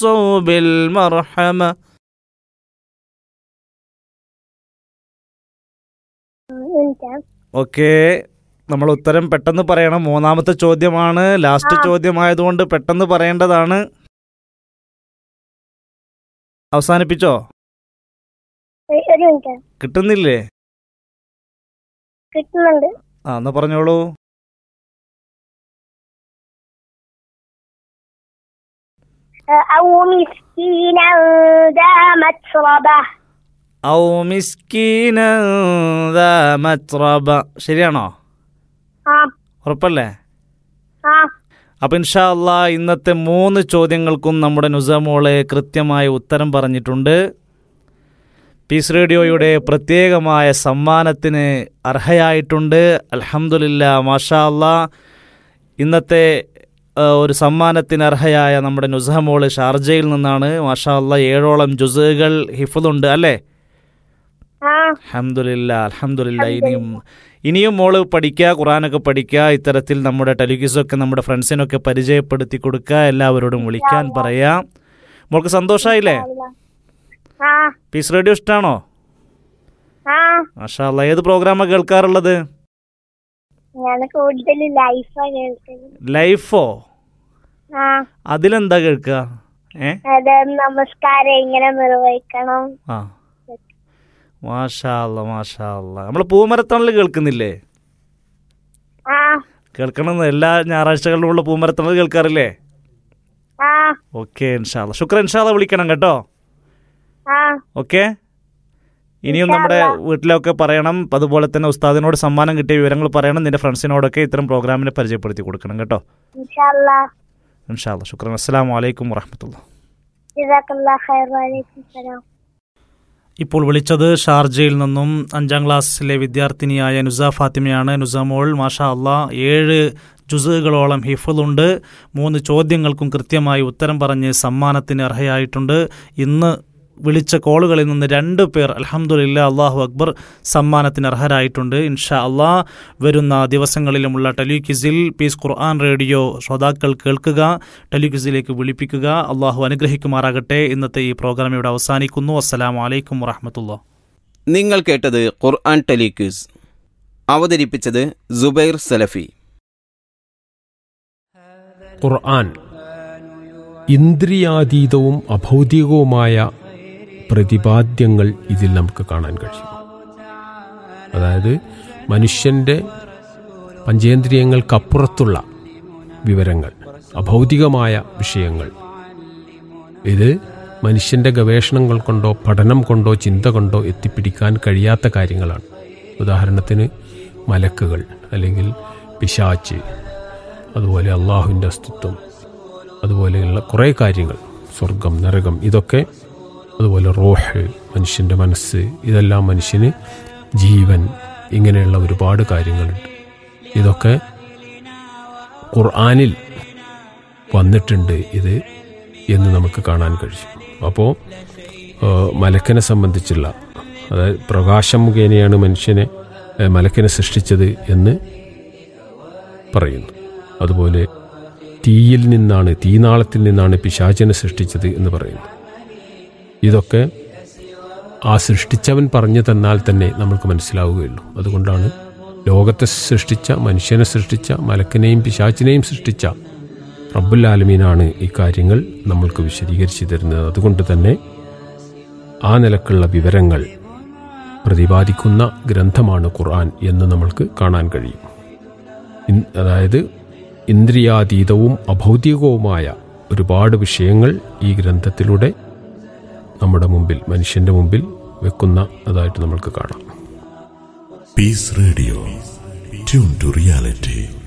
تختصوا بالمرحمة انت okay നമ്മൾ ഉത്തരം പെട്ടെന്ന് പറയണം മൂന്നാമത്തെ ചോദ്യമാണ് ലാസ്റ്റ് ആ. ചോദ്യമായതുകൊണ്ട് പെട്ടെന്ന് പറയേണ്ടതാണ് അവസാനിപ്പിച്ചോ ഒരു മിനിറ്റ് കിട്ടുന്നില്ലേ കിട്ടുന്നുണ്ട് ആ എന്നാ പറഞ്ഞോളൂ أو مسكينا ذا متربة ഔ മിസ്കീന ദാ മത്രബ ശരിയാണോ ആ ഉറപ്പല്ലേ ആ അപ്പം ഇൻഷാ അള്ളാ ഇന്നത്തെ മൂന്ന് ചോദ്യങ്ങൾക്കും നമ്മുടെ നുസമോള് കൃത്യമായ ഉത്തരം പറഞ്ഞിട്ടുണ്ട് പീസ് റേഡിയോയുടെ പ്രത്യേകമായ സമ്മാനത്തിന് അർഹയായിട്ടുണ്ട് അൽഹംദുലില്ല മാഷാ അള്ളാ ഇന്നത്തെ ആ, ഒരു സമ്മാനത്തിന് അർഹയായ നമ്മുടെ നുസഹമോള് ഷാർജയിൽ നിന്നാണ് മാഷാ അള്ളാ ഏഴോളം ജുസുകൾ ഹിഫുദുണ്ട് അല്ലേ ആ അൽഹംദുലില്ല അൽഹംദുലില്ല ഇനിയും ഇനിയും മോള് പഠിക്കുക ഖുറാനൊക്കെ പഠിക്കുക ഇത്തരത്തിൽ നമ്മുടെ ടെലിവിഷനൊക്കെ നമ്മുടെ ഫ്രണ്ട്സിനൊക്കെ പരിചയപ്പെടുത്തി കൊടുക്കുക എല്ലാവരോടും വിളിക്കാൻ പറയാം മോൾക്ക് സന്തോഷമായില്ലേ ആ പീസ് റേഡിയോ ഇഷ്ടമാണോ ആ മാഷാ അല്ലാ ഏത് പ്രോഗ്രാമാണ് കേൾക്കാറുള്ളത് ഞാൻ കൂടുതൽ ലൈഫാ കേൾക്കുന്നത് ലൈഫോ ആ അതിലെന്താ കേൾക്കുക ഏ അത് നമസ്കാരം എങ്ങനെ നിർവഹിക്കണം ആ മാഷാ അല്ലാ മാഷാ അല്ലാ നമ്മൾ പൂമരത്തണൽ കേൾക്കുന്നില്ലേ ആ കേൾക്കണം എല്ലാ ഞായറാഴ്ചകളിലുമുള്ള പൂമരത്തണൽ കേൾക്കാറില്ലേ ആ ഓക്കെ ഇൻഷാല്ല ശുക്ര ഇൻഷാല്ല വിളിക്കണം കേട്ടോ ആ ഓക്കെ ഇനിയും നമ്മുടെ വീട്ടിലൊക്കെ പറയണം അതുപോലെ തന്നെ ഉസ്താദിനോട് സമ്മാനം കിട്ടിയ വിവരങ്ങൾ പറയണം നിന്റെ ഫ്രണ്ട്സിനോടൊക്കെ ഇത്തരം പ്രോഗ്രാമിനെ പരിചയപ്പെടുത്തി കൊടുക്കണം കേട്ടോ ഇൻഷാല്ലാ ഇൻഷാല്ല ശുക്രൻ അസ്സലാമു അലൈക്കും വറഹമത്തുള്ള ജസാക്കല്ലാ ഖൈർ വലൈക്കും സലാം ഇപ്പോൾ വിളിച്ചത് ഷാർജയിൽ നിന്നും അഞ്ചാം ക്ലാസ്സിലെ വിദ്യാർത്ഥിനിയായ നുസ ഫാത്തിമയാണ് നുസമോൾ മാഷാ അള്ളാ ഏഴ് ജുസുകളോളം ഹിഫുണ്ട് മൂന്ന് ചോദ്യങ്ങൾക്കും കൃത്യമായി ഉത്തരം പറഞ്ഞ് സമ്മാനത്തിന് അർഹയായിട്ടുണ്ട് ഇന്ന് വിളിച്ച കോളുകളിൽ നിന്ന് രണ്ട് പേർ അലഹമുല്ല അള്ളാഹു അക്ബർ സമ്മാനത്തിന് അർഹരായിട്ടുണ്ട് ഇൻഷാ അള്ളാ വരുന്ന ദിവസങ്ങളിലുമുള്ള ടെലിക്വിസിൽ പീസ് ഖുർആൻ റേഡിയോ ശ്രോതാക്കൾ കേൾക്കുക ടെലിക്വിസിലേക്ക് വിളിപ്പിക്കുക അള്ളാഹു അനുഗ്രഹിക്കുമാറാകട്ടെ ഇന്നത്തെ ഈ പ്രോഗ്രാം ഇവിടെ അവസാനിക്കുന്നു അസ്സലാമു അലൈക്കും വറഹമത്തുള്ള നിങ്ങൾ കേട്ടത് ഖുർആൻ ടെലിക്യൂസ് അവതരിപ്പിച്ചത് ജുബൈർ സലഫി ഖുർആൻ ഇന്ദ്രിയാതീതവും അഭൗതികവുമായ പ്രതിപാദ്യങ്ങൾ ഇതിൽ നമുക്ക് കാണാൻ കഴിയും അതായത് മനുഷ്യൻ്റെ പഞ്ചേന്ദ്രിയങ്ങൾക്കപ്പുറത്തുള്ള വിവരങ്ങൾ അഭൗതികമായ വിഷയങ്ങൾ ഇത് മനുഷ്യൻ്റെ ഗവേഷണങ്ങൾ കൊണ്ടോ പഠനം കൊണ്ടോ ചിന്ത കൊണ്ടോ എത്തിപ്പിടിക്കാൻ കഴിയാത്ത കാര്യങ്ങളാണ് ഉദാഹരണത്തിന് മലക്കുകൾ അല്ലെങ്കിൽ പിശാച്ച് അതുപോലെ അള്ളാഹുവിൻ്റെ അസ്തിത്വം അതുപോലെയുള്ള കുറേ കാര്യങ്ങൾ സ്വർഗം നരകം ഇതൊക്കെ അതുപോലെ റോഹ് മനുഷ്യൻ്റെ മനസ്സ് ഇതെല്ലാം മനുഷ്യന് ജീവൻ ഇങ്ങനെയുള്ള ഒരുപാട് കാര്യങ്ങളുണ്ട് ഇതൊക്കെ ഖുർആാനിൽ വന്നിട്ടുണ്ട് ഇത് എന്ന് നമുക്ക് കാണാൻ കഴിയും അപ്പോൾ മലക്കനെ സംബന്ധിച്ചുള്ള അതായത് പ്രകാശം മുഖേനയാണ് മനുഷ്യനെ ഏഹ്, മലക്കനെ സൃഷ്ടിച്ചത് എന്ന് പറയുന്നു അതുപോലെ തീയിൽ നിന്നാണ് തീനാളത്തിൽ നിന്നാണ് പിശാചനെ സൃഷ്ടിച്ചത് എന്ന് പറയുന്നു ഇതൊക്കെ ആ സൃഷ്ടിച്ചവൻ പറഞ്ഞു തന്നാൽ തന്നെ നമുക്ക് മനസ്സിലാവുകയുള്ളൂ അതുകൊണ്ടാണ് ലോകത്തെ സൃഷ്ടിച്ച മനുഷ്യനെ സൃഷ്ടിച്ച മലക്കിനെയും പിശാച്ചിനെയും സൃഷ്ടിച്ച റബ്ബുൽ ആലമീനാണ് ഈ കാര്യങ്ങൾ നമ്മൾക്ക് വിശദീകരിച്ചു തരുന്നത് അതുകൊണ്ട് തന്നെ ആ നിലക്കുള്ള വിവരങ്ങൾ പ്രതിപാദിക്കുന്ന ഗ്രന്ഥമാണ് ഖുർആൻ എന്ന് നമ്മൾക്ക് കാണാൻ കഴിയും ഇൻ- അതായത് ഇന്ദ്രിയാതീതവും അഭൗതികവുമായ ഒരുപാട് വിഷയങ്ങൾ ഈ ഗ്രന്ഥത്തിലൂടെ നമ്മുടെ മുമ്പിൽ മനുഷ്യന്റെ മുമ്പിൽ വെക്കുന്ന അതായിട്ട് നമ്മൾക്ക് കാണാം Peace Radio. Tune to reality.